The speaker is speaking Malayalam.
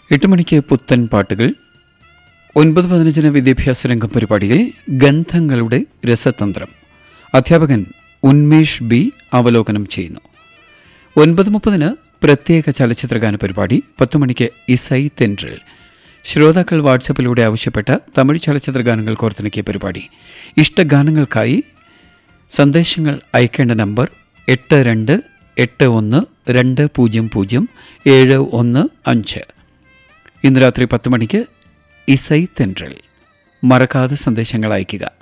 എട്ട് മണിക്ക് പുത്തൻ പാട്ടുകൾ ഒൻപത് പതിനഞ്ചിന് വിദ്യാഭ്യാസ രംഗം പരിപാടിയിൽ ഗന്ധങ്ങളുടെ രസതന്ത്രം അധ്യാപകൻ ഉന്മേഷ് ബി അവലോകനം ചെയ്യുന്നു ഒൻപത് മുപ്പതിന് പ്രത്യേക ചലച്ചിത്രഗാന പരിപാടി പത്ത് മണിക്ക് ഇസൈ തെൻട്രൽ ശ്രോതാക്കൾ വാട്സപ്പിലൂടെ ആവശ്യപ്പെട്ട തമിഴ് ചലച്ചിത്ര ഗാനങ്ങൾ കോർത്തിണക്കിയ പരിപാടി ഇഷ്ടഗാനങ്ങൾക്കായി സന്ദേശങ്ങൾ അയക്കേണ്ട നമ്പർ എട്ട് രണ്ട് എട്ട് ഒന്ന് രണ്ട് പൂജ്യം പൂജ്യം ഏഴ് ഒന്ന് അഞ്ച് ഇന്ന് രാത്രി പത്ത് മണിക്ക് ഇസൈ തെൻട്രൽ മറക്കാതെ സന്ദേശങ്ങൾ അയയ്ക്കുക